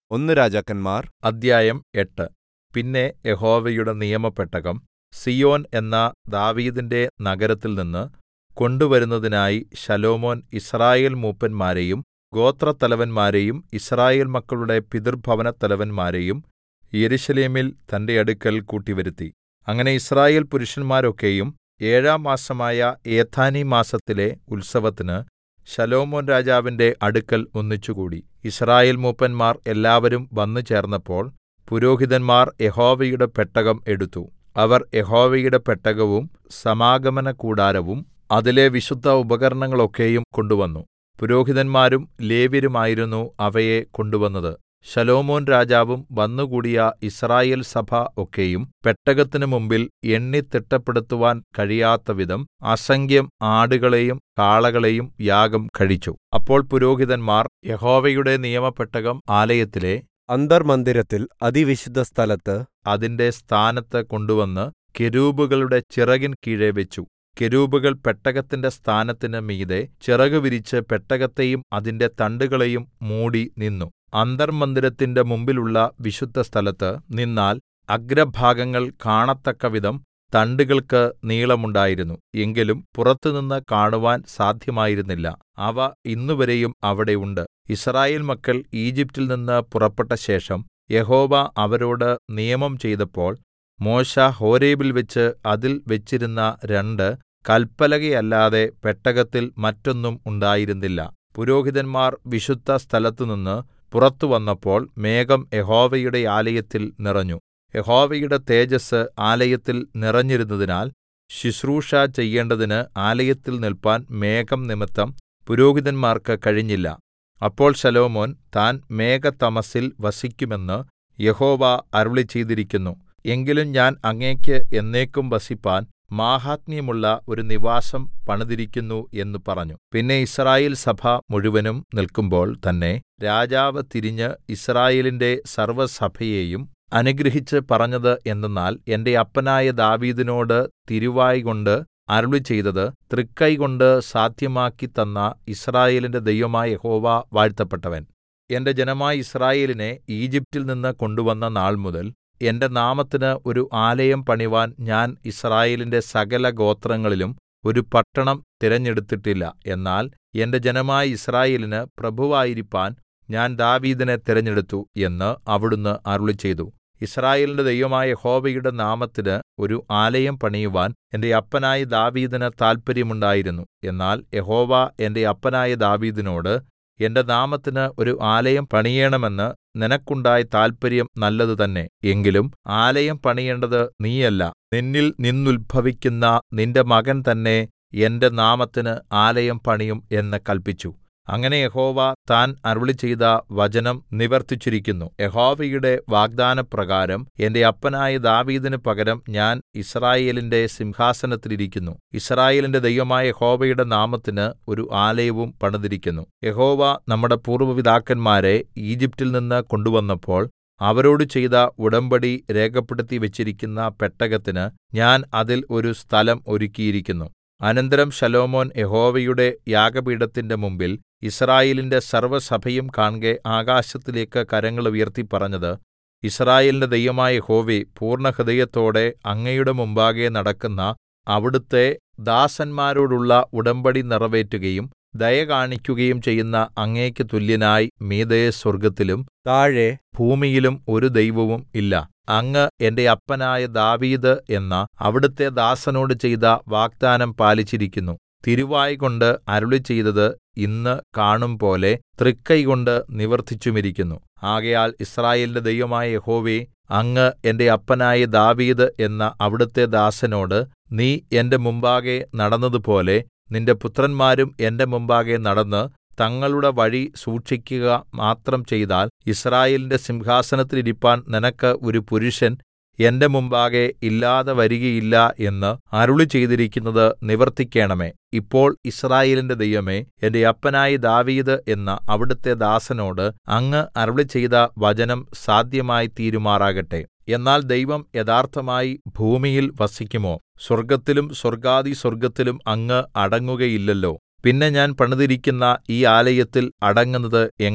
ഒന്ന് രാജാക്കന്മാർ അദ്ധ്യായം എട്ട് പിന്നെ യഹോവയുടെ നിയമപെട്ടകം സീയോൻ എന്ന ദാവീദിന്റെ നഗരത്തിൽനിന്ന് കൊണ്ടുവരുന്നതിനായി ശലോമോൻ യിസ്രായേൽ മൂപ്പന്മാരെയും ഗോത്രത്തലവന്മാരെയും യിസ്രായേൽ മക്കളുടെ പിതൃഭവനത്തലവന്മാരെയും യെരൂശലേമിൽ തന്റെ അടുക്കൽ കൂട്ടിവരുത്തി അങ്ങനെ യിസ്രായേൽ പുരുഷന്മാരൊക്കെയും ഏഴാം മാസമായ ഏഥാനീം മാസത്തിലെ ഉത്സവത്തിന് ശലോമോൻ രാജാവിന്റെ അടുക്കൽ ഒന്നിച്ചുകൂടി യിസ്രായേൽ മൂപ്പന്മാർ എല്ലാവരും വന്നുചേർന്നപ്പോൾ പുരോഹിതന്മാർ യഹോവയുടെ പെട്ടകം എടുത്തു അവർ യഹോവയുടെ പെട്ടകവും സമാഗമനകൂടാരവും അതിലെ വിശുദ്ധ ഉപകരണങ്ങളൊക്കെയും കൊണ്ടുവന്നു പുരോഹിതന്മാരും ലേവ്യരുമായിരുന്നു അവയെ കൊണ്ടുവന്നത് ശലോമോൻ രാജാവും വന്നുകൂടിയ യിസ്രായേൽ സഭ ഒക്കെയും പെട്ടകത്തിന് മുമ്പിൽ എണ്ണിത്തിട്ടപ്പെടുത്തുവാൻ കഴിയാത്തവിധം അസംഖ്യം ആടുകളെയും കാളകളെയും യാഗം കഴിച്ചു അപ്പോൾ പുരോഹിതന്മാർ യഹോവയുടെ നിയമപെട്ടകം ആലയത്തിലെ അന്തർമ്മന്ദിരത്തിൽ അതിവിശുദ്ധസ്ഥലത്ത് അതിന്റെ സ്ഥാനത്ത് കൊണ്ടുവന്ന് കെരൂബുകളുടെ ചിറകിൻ കീഴെ വെച്ചു കെരൂബുകൾ പെട്ടകത്തിന്റെ സ്ഥാനത്തിന് മീതെ ചിറക് വിരിച്ച് പെട്ടകത്തെയും അതിന്റെ തണ്ടുകളെയും മൂടി നിന്നു അന്തർമ്മന്ദിരത്തിന്റെ മുമ്പിലുള്ള വിശുദ്ധസ്ഥലത്ത് നിന്നാൽ അഗ്രഭാഗങ്ങൾ കാണത്തക്കവിധം തണ്ടുകൾക്ക് നീളമുണ്ടായിരുന്നു എങ്കിലും പുറത്തുനിന്ന് കാണുവാൻ സാധ്യമായിരുന്നില്ല അവ ഇന്നുവരെയും അവിടെ ഉണ്ട് യിസ്രായേൽ മക്കൾ ഈജിപ്റ്റിൽ നിന്ന് പുറപ്പെട്ട ശേഷം യഹോവ അവരോട് നിയമം ചെയ്തപ്പോൾ മോശെ ഹോരേബിൽ വെച്ച് അതിൽ വെച്ചിരുന്ന രണ്ട് കല്പലകയല്ലാതെ പെട്ടകത്തിൽ മറ്റൊന്നും ഉണ്ടായിരുന്നില്ല പുരോഹിതന്മാർ വിശുദ്ധ സ്ഥലത്തുനിന്ന് പുറത്തു വന്നപ്പോൾ മേഘം യഹോവയുടെ ആലയത്തിൽ നിറഞ്ഞു യഹോവയുടെ തേജസ്സ് ആലയത്തിൽ നിറഞ്ഞിരുന്നതിനാൽ ശുശ്രൂഷ ചെയ്യേണ്ടതിന് ആലയത്തിൽ നില്പാൻ മേഘം നിമിത്തം പുരോഹിതന്മാർക്ക് കഴിഞ്ഞില്ല അപ്പോൾ ശലോമോൻ താൻ മേഘതമസ്സിൽ വസിക്കുമെന്ന് യഹോവ അരുളിച്ചെയ്തിരിക്കുന്നു എങ്കിലും ഞാൻ അങ്ങേക്ക് എന്നേക്കും വസിപ്പാൻ മാഹാത്മ്യമുള്ള ഒരു നിവാസം പണിതിരിക്കുന്നു എന്ന് പറഞ്ഞു പിന്നെ യിസ്രായേൽ സഭ മുഴുവനും നിൽക്കുമ്പോൾ തന്നെ രാജാവ് തിരിഞ്ഞ് യിസ്രായേലിന്റെ സർവ്വസഭയെയും അനുഗ്രഹിച്ച് പറഞ്ഞത് എന്തെന്നാൽ എന്റെ അപ്പനായ ദാവീദിനോട് തിരുവായ്കൊണ്ട് അരുളിച്ചെയ്തത് തൃക്കൈകൊണ്ട് സാധ്യമാക്കി തന്ന യിസ്രായേലിന്റെ ദൈവമായ യഹോവ വാഴ്ത്തപ്പെട്ടവൻ എന്റെ ജനമായ യിസ്രായേലിനെ ഈജിപ്റ്റിൽ നിന്ന് കൊണ്ടുവന്ന നാൾമുതൽ എന്റെ നാമത്തിന് ഒരു ആലയം പണിവാൻ ഞാൻ യിസ്രായേലിന്റെ സകല ഗോത്രങ്ങളിലും ഒരു പട്ടണം തിരഞ്ഞെടുത്തിട്ടില്ല എന്നാൽ എന്റെ ജനമായ യിസ്രായേലിന് പ്രഭുവായിരിപ്പാൻ ഞാൻ ദാവീദിനെ തിരഞ്ഞെടുത്തു എന്ന് അവിടുന്ന് അരുളിച്ചെയ്തു യിസ്രായേലിന്റെ ദൈവമായ യഹോവയുടെ നാമത്തിന് ഒരു ആലയം പണിയുവാൻ എന്റെ അപ്പനായ ദാവീദിന് താല്പര്യമുണ്ടായിരുന്നു എന്നാൽ യഹോവ എന്റെ അപ്പനായ ദാവീദിനോട് എന്റെ നാമത്തിന് ഒരു ആലയം പണിയേണമെന്ന് നിനക്കുണ്ടായ താല്പര്യം നല്ലത് തന്നെ എങ്കിലും ആലയം പണിയേണ്ടത് നീയല്ല നിന്നിൽ നിന്നുത്ഭവിക്കുന്ന നിന്റെ മകൻ തന്നെ എന്റെ നാമത്തിന് ആലയം പണിയും എന്ന് കല്പിച്ചു അങ്ങനെ യഹോവ താൻ അരുളിച്ചെയ്ത വചനം നിവർത്തിച്ചിരിക്കുന്നു യഹോവയുടെ വാഗ്ദാനപ്രകാരം എന്റെ അപ്പനായ ദാവീദിന് പകരം ഞാൻ യിസ്രായേലിന്റെ സിംഹാസനത്തിലിരിക്കുന്നു യിസ്രായേലിന്റെ ദൈവമായ യഹോവയുടെ നാമത്തിന് ഒരു ആലയവും പണിതിരിക്കുന്നു യഹോവ നമ്മുടെ പൂർവ്വപിതാക്കന്മാരെ ഈജിപ്റ്റിൽ നിന്ന് കൊണ്ടുവന്നപ്പോൾ അവരോട് ചെയ്ത ഉടമ്പടി രേഖപ്പെടുത്തി വെച്ചിരിക്കുന്ന പെട്ടകത്തിന് ഞാൻ അതിൽ ഒരു സ്ഥലം ഒരുക്കിയിരിക്കുന്നു അനന്തരം ശലോമോൻ യഹോവയുടെ യാഗപീഠത്തിന്റെ മുമ്പിൽ യിസ്രായേലിന്റെ സർവ്വസഭയും കാൺകെ ആകാശത്തിലേക്ക് കരങ്ങൾ ഉയർത്തി പറഞ്ഞത് യിസ്രായേലിന്റെ ദൈവമായ യഹോവേ പൂർണ്ണഹൃദയത്തോടെ അങ്ങയുടെ മുമ്പാകെ നടക്കുന്ന അവിടുത്തെ ദാസന്മാരോടുള്ള ഉടമ്പടി നിറവേറ്റുകയും ദയ കാണിക്കുകയും ചെയ്യുന്ന അങ്ങേക്ക് തുല്യനായി മീതെ സ്വർഗ്ഗത്തിലും താഴെ ഭൂമിയിലും ഒരു ദൈവവും ഇല്ല അങ്ങ് എന്റെ അപ്പനായ ദാവീദ് എന്ന അവിടുത്തെ ദാസനോട് ചെയ്ത വാഗ്ദാനം പാലിച്ചിരിക്കുന്നു തിരുവായ്കൊണ്ട് അരുളിച്ചെയ്തത് ഇന്ന് കാണുംപോലെ തൃക്കൈകൊണ്ട് നിവർത്തിച്ചുമിരിക്കുന്നു ആകയാൽ യിസ്രായേലിന്റെ ദൈവമായ യഹോവേ അങ്ങ് എന്റെ അപ്പനായ ദാവീദ് എന്ന അവിടുത്തെ ദാസനോട് നീ എന്റെ മുമ്പാകെ നടന്നതുപോലെ നിന്റെ പുത്രന്മാരും എന്റെ മുമ്പാകെ നടന്ന് തങ്ങളുടെ വഴി സൂക്ഷിക്കുക മാത്രം ചെയ്താൽ യിസ്രായേലിന്റെ സിംഹാസനത്തിൽ ഇരിപ്പാൻ നിനക്ക് ഒരു പുരുഷൻ എന്റെ മുമ്പാകെ ഇല്ലാതെ വരികയില്ല എന്ന് അരുളിച്ചെയ്തിരിക്കുന്നത് നിവർത്തിക്കേണമേ ഇപ്പോൾ യിസ്രായേലിന്റെ ദൈവമേ എന്റെ അപ്പനായ ദാവീദ് എന്ന അവിടുത്തെ ദാസനോട് അങ്ങ് അരുളിച്ചെയ്ത വചനം സാധ്യമായി തീരുമാറാകട്ടെ എന്നാൽ ദൈവം യഥാർത്ഥമായി ഭൂമിയിൽ വസിക്കുമോ സ്വർഗ്ഗത്തിലും സ്വർഗ്ഗാധിസ്വർഗ്ഗത്തിലും അങ്ങ് അടങ്ങുകയില്ലല്ലോ പിന്നെ ഞാൻ പണിതിരിക്കുന്ന ഈ ആലയത്തിൽ അടങ്ങുന്നത് എങ്ങനെ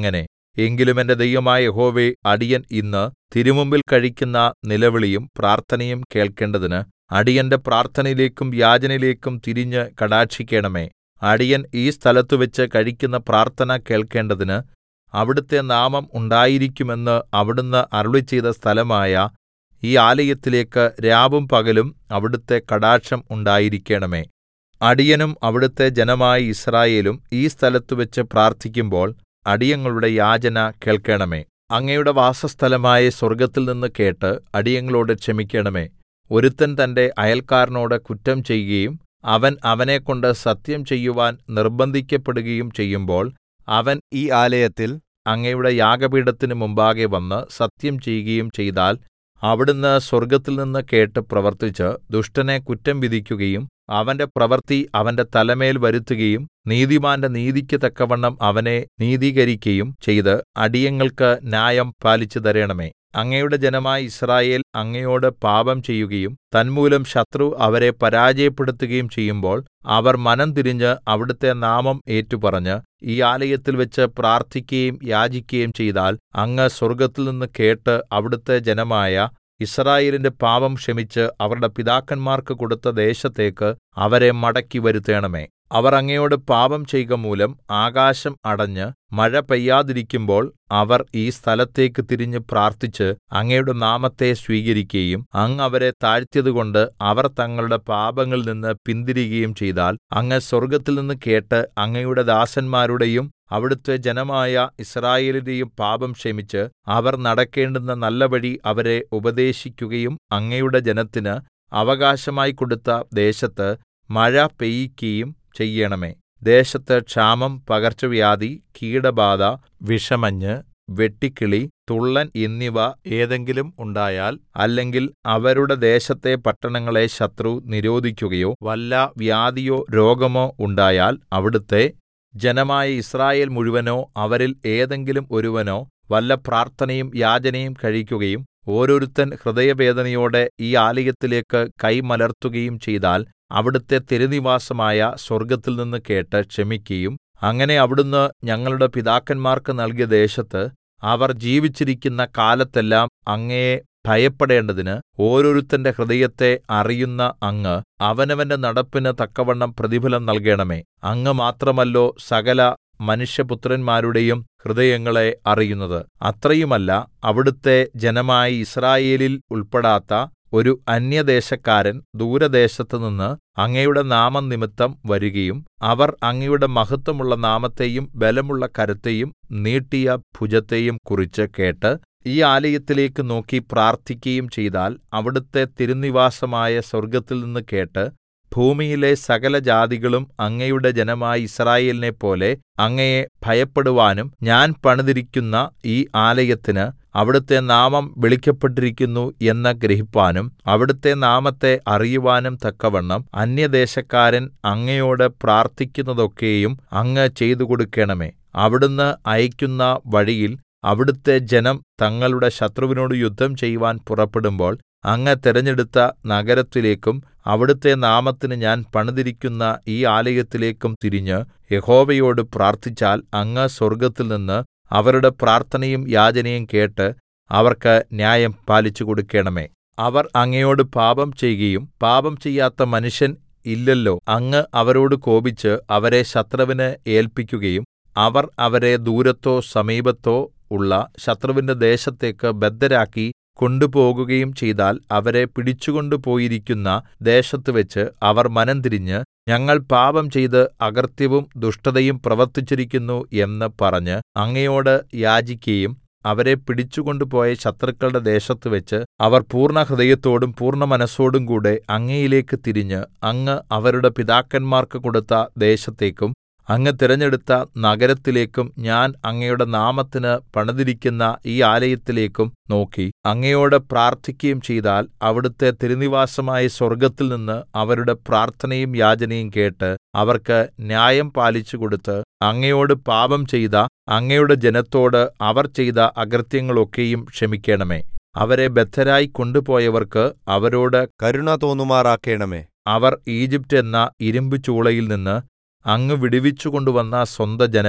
എങ്കിലും എന്റെ ദൈവമായ യഹോവേ അടിയൻ ഇന്ന് തിരുമുമ്പിൽ കഴിക്കുന്ന നിലവിളിയും പ്രാർത്ഥനയും കേൾക്കേണ്ടതിന് അടിയന്റെ പ്രാർത്ഥനയിലേക്കും യാചനയിലേക്കും തിരിഞ്ഞ് കടാക്ഷിക്കണമേ അടിയൻ ഈ സ്ഥലത്തുവെച്ച് കഴിക്കുന്ന പ്രാർത്ഥന കേൾക്കേണ്ടതിന് അവിടുത്തെ നാമം ഉണ്ടായിരിക്കുമെന്ന് അവിടുന്ന് അരുളിച്ചെയ്ത സ്ഥലമായ ഈ ആലയത്തിലേക്ക് രാവും പകലും അവിടുത്തെ കടാക്ഷം ഉണ്ടായിരിക്കണമേ അടിയനും അവിടുത്തെ ജനമായ യിസ്രായേലും ഈ സ്ഥലത്തുവെച്ച് പ്രാർത്ഥിക്കുമ്പോൾ അടിയങ്ങളുടെ യാചന കേൾക്കണമേ അങ്ങയുടെ വാസസ്ഥലമായ സ്വർഗ്ഗത്തിൽനിന്ന് കേട്ട് അടിയങ്ങളോട് ക്ഷമിക്കണമേ ഒരുത്തൻ തന്റെ അയൽക്കാരനോട് കുറ്റം ചെയ്യുകയും അവൻ അവനെക്കൊണ്ട് സത്യം ചെയ്യുവാൻ നിർബന്ധിക്കപ്പെടുകയും ചെയ്യുമ്പോൾ അവൻ ഈ ആലയത്തിൽ അങ്ങയുടെ യാഗപീഠത്തിന് മുമ്പാകെ വന്ന് സത്യം ചെയ്യുകയും ചെയ്താൽ അവിടുന്ന് സ്വർഗ്ഗത്തിൽനിന്ന് കേട്ട് പ്രവർത്തിച്ച് ദുഷ്ടനെ കുറ്റം വിധിക്കുകയും അവന്റെ പ്രവൃത്തി അവന്റെ തലമേൽ വരുത്തുകയും നീതിമാന്റെ നീതിക്ക് തക്കവണ്ണം അവനെ നീതീകരിക്കയും ചെയ്ത് അടിയങ്ങൾക്ക് ന്യായം പാലിച്ചു തരണമേ അങ്ങയുടെ ജനമായ യിസ്രായേൽ അങ്ങയോട് പാപം ചെയ്യുകയും തന്മൂലം ശത്രു അവരെ പരാജയപ്പെടുത്തുകയും ചെയ്യുമ്പോൾ അവർ മനംതിരിഞ്ഞ് അവിടുത്തെ നാമം ഏറ്റുപറഞ്ഞ് ഈ ആലയത്തിൽ വെച്ച് പ്രാർത്ഥിക്കയും യാചിക്കയും ചെയ്താൽ അങ്ങ് സ്വർഗ്ഗത്തിൽനിന്ന് കേട്ട് അവിടുത്തെ ജനമായ യിസ്രായേലിന്റെ പാപം ക്ഷമിച്ച് അവരുടെ പിതാക്കന്മാർക്ക് കൊടുത്ത ദേശത്തേക്ക് അവരെ മടക്കി വരുത്തേണമേ അവർ അങ്ങയോട് പാപം ചെയ്കമൂലം ആകാശം അടഞ്ഞ് മഴ പെയ്യാതിരിക്കുമ്പോൾ അവർ ഈ സ്ഥലത്തേക്ക് തിരിഞ്ഞ് പ്രാർത്ഥിച്ച് അങ്ങയുടെ നാമത്തെ സ്വീകരിക്കയും അങ്ങ് അവരെ താഴ്ത്തിയതുകൊണ്ട് അവർ തങ്ങളുടെ പാപങ്ങളിൽ നിന്ന് പിന്തിരികയും ചെയ്താൽ അങ്ങ് സ്വർഗ്ഗത്തിൽനിന്ന് കേട്ട് അങ്ങയുടെ ദാസന്മാരുടെയും അവിടുത്തെ ജനമായ യിസ്രായേലിന്റെയും പാപം ക്ഷമിച്ച് അവർ നടക്കേണ്ടുന്ന നല്ല വഴി അവരെ ഉപദേശിക്കുകയും അങ്ങയുടെ ജനത്തിന് അവകാശമായി കൊടുത്ത ദേശത്ത് മഴ പെയ്യിക്കയും ചെയ്യണമേ ദേശത്ത് ക്ഷാമം പകർച്ചവ്യാധി കീടബാധ വിഷമഞ്ഞ് വെട്ടുക്കിളി തുള്ളൻ എന്നിവ ഏതെങ്കിലും ഉണ്ടായാൽ അല്ലെങ്കിൽ അവരുടെ ദേശത്തെ പട്ടണങ്ങളെ ശത്രു നിരോധിക്കുകയോ വല്ല വ്യാധിയോ രോഗമോ ഉണ്ടായാൽ അവിടുത്തെ ജനമായ യിസ്രായേൽ മുഴുവനോ അവരിൽ ഏതെങ്കിലും ഒരുവനോ വല്ല പ്രാർത്ഥനയും യാചനയും കഴിക്കുകയും ഓരോരുത്തൻ ഹൃദയവേദനയോടെ ഈ ആലയത്തിലേക്ക് കൈ മലർത്തുകയും ചെയ്താൽ അവിടുത്തെ തിരുനിവാസമായ സ്വർഗ്ഗത്തിൽനിന്ന് കേട്ട് ക്ഷമിക്കയും അങ്ങനെ അവിടുന്ന് ഞങ്ങളുടെ പിതാക്കന്മാർക്ക് നൽകിയ ദേശത്ത് അവർ ജീവിച്ചിരിക്കുന്ന കാലത്തെല്ലാം അങ്ങയെ ഭയപ്പെടേണ്ടതിന് ഓരോരുത്തന്റെ ഹൃദയത്തെ അറിയുന്ന അങ്ങ് അവനവന്റെ നടപ്പിന് തക്കവണ്ണം പ്രതിഫലം നൽകണമേ അങ്ങ് മാത്രമല്ലോ സകല മനുഷ്യപുത്രന്മാരുടെയും ഹൃദയങ്ങളെ അറിയുന്നത് അത്രയുമല്ല അവിടുത്തെ ജനമായ യിസ്രായേലിൽ ഉൾപ്പെടാത്ത ഒരു അന്യദേശക്കാരൻ ദൂരദേശത്തുനിന്ന് അങ്ങയുടെ നാമം നിമിത്തം വരികയും അവർ അങ്ങയുടെ മഹത്വമുള്ള നാമത്തെയും ബലമുള്ള കരത്തെയും നീട്ടിയ ഭുജത്തെയും കുറിച്ച് കേട്ട് ഈ ആലയത്തിലേക്ക് നോക്കി പ്രാർത്ഥിക്കയും ചെയ്താൽ അവിടുത്തെ തിരുനിവാസമായ സ്വർഗ്ഗത്തിൽനിന്ന് കേട്ട് ഭൂമിയിലെ സകല ജാതികളും അങ്ങയുടെ ജനമായ യിസ്രായേലിനെപ്പോലെ അങ്ങയെ ഭയപ്പെടുവാനും ഞാൻ പണിതിരിക്കുന്ന ഈ ആലയത്തിന് അവിടുത്തെ നാമം വിളിക്കപ്പെട്ടിരിക്കുന്നു എന്ന് ഗ്രഹിപ്പാനും അവിടുത്തെ നാമത്തെ അറിയുവാനും തക്കവണ്ണം അന്യദേശക്കാരൻ അങ്ങയോട് പ്രാർത്ഥിക്കുന്നതൊക്കെയും അങ്ങ് ചെയ്തു കൊടുക്കണമേ അവിടുന്ന് അയക്കുന്ന വഴിയിൽ അവിടുത്തെ ജനം തങ്ങളുടെ ശത്രുവിനോട് യുദ്ധം ചെയ്യുവാൻ പുറപ്പെടുമ്പോൾ അങ്ങ് തിരഞ്ഞെടുത്ത നഗരത്തിലേക്കും അവിടുത്തെ നാമത്തിന് ഞാൻ പണിതിരിക്കുന്ന ഈ ആലയത്തിലേക്കും തിരിഞ്ഞ് യഹോവയോട് പ്രാർത്ഥിച്ചാൽ അങ്ങ് സ്വർഗ്ഗത്തിൽനിന്ന് അവരുടെ പ്രാർത്ഥനയും യാചനയും കേട്ട് അവർക്ക് ന്യായം പാലിച്ചു കൊടുക്കണമേ അവർ അങ്ങയോട് പാപം ചെയ്യുകയും പാപം ചെയ്യാത്ത മനുഷ്യൻ ഇല്ലല്ലോ അങ്ങ് അവരോട് കോപിച്ച് അവരെ ശത്രുവിന് ഏല്പിക്കുകയും അവർ അവരെ ദൂരത്തോ സമീപത്തോ ഉള്ള ശത്രുവിന്റെ ദേശത്തേക്ക് ബദ്ധരാക്കി കൊണ്ടുപോകുകയും ചെയ്താൽ അവരെ പിടിച്ചുകൊണ്ടു പോയിരിക്കുന്ന ദേശത്തുവെച്ച് അവർ മനംതിരിഞ്ഞ് ഞങ്ങൾ പാപം ചെയ്ത് അകൃത്യവും ദുഷ്ടതയും പ്രവർത്തിച്ചിരിക്കുന്നു എന്ന് പറഞ്ഞ് അങ്ങയോട് യാചിക്കയും അവരെ പിടിച്ചുകൊണ്ടുപോയ ശത്രുക്കളുടെ ദേശത്തുവെച്ച് അവർ പൂർണ്ണഹൃദയത്തോടും പൂർണ്ണമനസ്സോടും കൂടെ അങ്ങയിലേക്ക് തിരിഞ്ഞ് അങ്ങ് അവരുടെ പിതാക്കന്മാർക്ക് കൊടുത്ത ദേശത്തേക്കും അങ്ങ് തിരഞ്ഞെടുത്ത നഗരത്തിലേക്കും ഞാൻ അങ്ങയുടെ നാമത്തിന് പണിതിരിക്കുന്ന ഈ ആലയത്തിലേക്കും നോക്കി അങ്ങയോട് പ്രാർത്ഥിക്കുകയും ചെയ്താൽ അവിടുത്തെ തിരുനിവാസമായ സ്വർഗ്ഗത്തിൽനിന്ന് അവരുടെ പ്രാർത്ഥനയും യാചനയും കേട്ട് അവർക്ക് ന്യായം പാലിച്ചു കൊടുത്ത് അങ്ങയോട് പാപം ചെയ്ത അങ്ങയുടെ ജനത്തോട് അവർ ചെയ്ത അകൃത്യങ്ങളൊക്കെയും ക്ഷമിക്കണമേ അവരെ ബദ്ധരായി കൊണ്ടുപോയവർക്ക് അവരോട് കരുണ തോന്നുമാറാക്കേണമേ അവർ ഈജിപ്റ്റ് എന്ന ഇരുമ്പുചൂളയിൽ നിന്ന് അങ്ങ് വിടുവിച്ചുകൊണ്ടുവന്ന സ്വന്ത ജനവും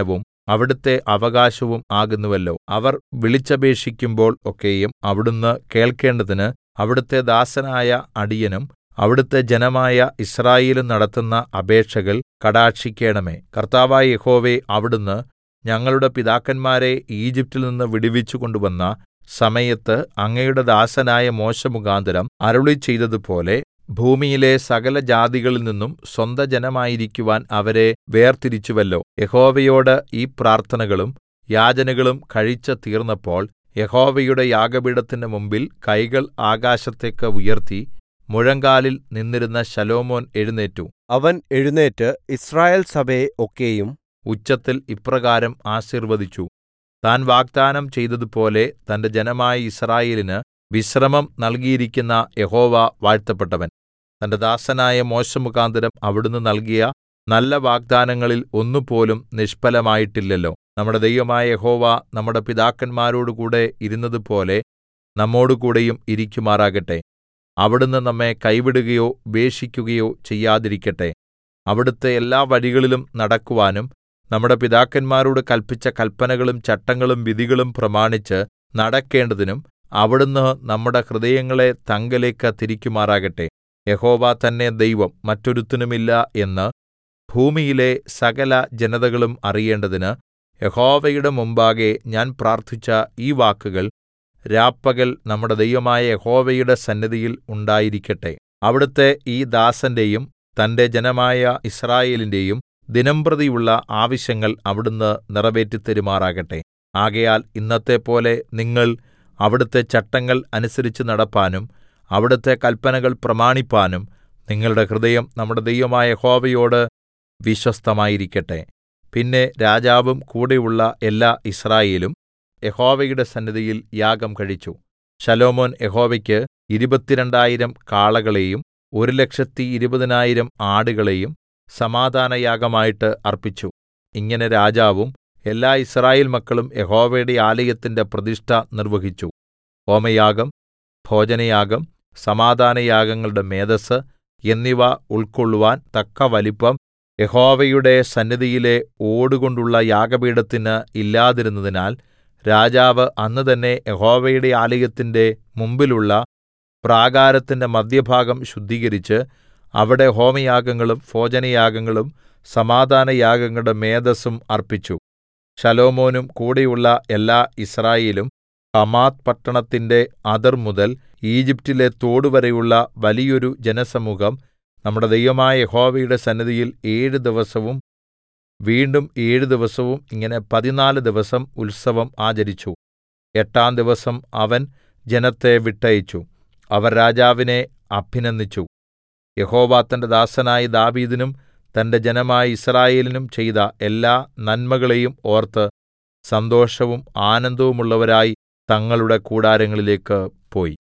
അവിടുത്തെ അവകാശവും ആകുന്നുവല്ലോ അവർ വിളിച്ചപേക്ഷിക്കുമ്പോൾ ഒക്കെയും അവിടുന്ന് കേൾക്കേണ്ടതിന് അവിടുത്തെ ദാസനായ അടിയനും അവിടുത്തെ ജനമായ യിസ്രായേലും നടത്തുന്ന അപേക്ഷകൾ കടാക്ഷിക്കേണമേ കർത്താവായ യഹോവേ അവിടുന്ന് ഞങ്ങളുടെ പിതാക്കന്മാരെ ഈജിപ്റ്റിൽ നിന്ന് വിടുവിച്ചു കൊണ്ടുവന്ന സമയത്ത് അങ്ങയുടെ ദാസനായ മോശെ മുഖാന്തരം അരുളിച്ചെയ്തതുപോലെ ഭൂമിയിലെ സകലജാതികളിൽ നിന്നും സ്വന്തജനമായിരിക്കുവാൻ അവരെ വേർതിരിച്ചുവല്ലോ യഹോവയോട് ഈ പ്രാർത്ഥനകളും യാചനകളും കഴിച്ച് തീർന്നപ്പോൾ യഹോവയുടെ യാഗപീഠത്തിന്റെ മുമ്പിൽ കൈകൾ ആകാശത്തേക്ക് ഉയർത്തി മുഴങ്കാലിൽ നിന്നിരുന്ന ശലോമോൻ എഴുന്നേറ്റു അവൻ എഴുന്നേറ്റ് യിസ്രായേൽ സഭയെ ഒക്കെയും ഉച്ചത്തിൽ ഇപ്രകാരം ആശീർവദിച്ചു താൻ വാഗ്ദാനം ചെയ്തതുപോലെ തന്റെ ജനമായ യിസ്രായേലിന് വിശ്രമം നൽകിയിരിക്കുന്ന യഹോവ വാഴ്ത്തപ്പെട്ടവൻ തന്റെ ദാസനായ മോശെ മുഖാന്തരം അവിടുന്ന് നൽകിയ നല്ല വാഗ്ദാനങ്ങളിൽ ഒന്നുപോലും നിഷ്ഫലമായിട്ടില്ലല്ലോ നമ്മുടെ ദൈവമായ യഹോവ നമ്മുടെ പിതാക്കന്മാരോടുകൂടെ ഇരുന്നതുപോലെ നമ്മോടുകൂടെയും ഇരിക്കുമാറാകട്ടെ അവിടുന്ന് നമ്മെ കൈവിടുകയോ ഉപേക്ഷിക്കുകയോ ചെയ്യാതിരിക്കട്ടെ അവിടുത്തെ എല്ലാ വഴികളിലും നടക്കുവാനും നമ്മുടെ പിതാക്കന്മാരോട് കല്പിച്ച കല്പനകളും ചട്ടങ്ങളും വിധികളും പ്രമാണിച്ച് നടക്കേണ്ടതിനും അവിടുന്ന് നമ്മുടെ ഹൃദയങ്ങളെ തങ്കലേക്ക് തിരിക്കുമാറാകട്ടെ യഹോവ തന്നെ ദൈവം മറ്റൊരുത്തനുമില്ല എന്ന് ഭൂമിയിലെ സകല ജനതകളും അറിയേണ്ടതിന് യഹോവയുടെ മുമ്പാകെ ഞാൻ പ്രാർത്ഥിച്ച ഈ വാക്കുകൾ രാപ്പകൽ നമ്മുടെ ദൈവമായ യഹോവയുടെ സന്നിധിയിൽ ഉണ്ടായിരിക്കട്ടെ അവിടുത്തെ ഈ ദാസന്റെയും തന്റെ ജനമായ യിസ്രായേലിന്റെയും ദിനംപ്രതിയുള്ള ആവശ്യങ്ങൾ അവിടുന്ന് നിറവേറ്റിത്തരുമാറാകട്ടെ ആകയാൽ ഇന്നത്തെപ്പോലെ നിങ്ങൾ അവിടുത്തെ ചട്ടങ്ങൾ അനുസരിച്ച് നടപ്പാനും അവിടുത്തെ കല്പനകൾ പ്രമാണിപ്പാനും നിങ്ങളുടെ ഹൃദയം നമ്മുടെ ദൈവമായ യഹോവയോട് വിശ്വസ്തമായിരിക്കട്ടെ പിന്നെ രാജാവും കൂടെയുള്ള എല്ലാ യിസ്രായേലും യഹോവയുടെ സന്നിധിയിൽ യാഗം കഴിച്ചു ശലോമോൻ യഹോവയ്ക്ക് ഇരുപത്തിരണ്ടായിരം കാളകളെയും ഒരു ലക്ഷത്തി ഇരുപതിനായിരം ആടുകളെയും സമാധാനയാഗമായിട്ട് അർപ്പിച്ചു ഇങ്ങനെ രാജാവും എല്ലാ യിസ്രായേൽ മക്കളും യഹോവയുടെ ആലയത്തിന്റെ പ്രതിഷ്ഠ നിർവഹിച്ചു ഹോമയാഗം ഭോജനയാഗം സമാധാനയാഗങ്ങളുടെ മേദസ്സ് എന്നിവ ഉൾക്കൊള്ളുവാൻ തക്ക വലിപ്പം യഹോവയുടെ സന്നിധിയിലെ ഓടുകൊണ്ടുള്ള യാഗപീഠത്തിന് ഇല്ലാതിരുന്നതിനാൽ രാജാവ് അന്ന് തന്നെ യഹോവയുടെ ആലയത്തിന്റെ മുമ്പിലുള്ള പ്രാകാരത്തിന്റെ മധ്യഭാഗം ശുദ്ധീകരിച്ച് അവിടെ ഹോമയാഗങ്ങളും ഭോജനയാഗങ്ങളും സമാധാനയാഗങ്ങളുടെ മേദസ്സും അർപ്പിച്ചു ശലോമോനും കൂടെയുള്ള എല്ലാ യിസ്രായേലും ഹമാത്ത് പട്ടണത്തിന്റെ അതിർമുതൽ ഈജിപ്റ്റിലെ തോടുവരെയുള്ള വലിയൊരു ജനസമൂഹം നമ്മുടെ ദൈവമായ യഹോവയുടെ സന്നിധിയിൽ ഏഴ് ദിവസവും വീണ്ടും ഏഴ് ദിവസവും ഇങ്ങനെ പതിനാല് ദിവസം ഉത്സവം ആചരിച്ചു എട്ടാം ദിവസം അവൻ ജനത്തെ വിട്ടയച്ചു അവർ രാജാവിനെ അഭിനന്ദിച്ചു യഹോവ തന്റെ ദാസനായ ദാവീദിനും തന്റെ ജനമായ യിസ്രായേലിനും ചെയ്ത എല്ലാ നന്മകളെയും ഓർത്ത് സന്തോഷവും ആനന്ദവുമുള്ളവരായി തങ്ങളുടെ കൂടാരങ്ങളിലേക്ക് പോയി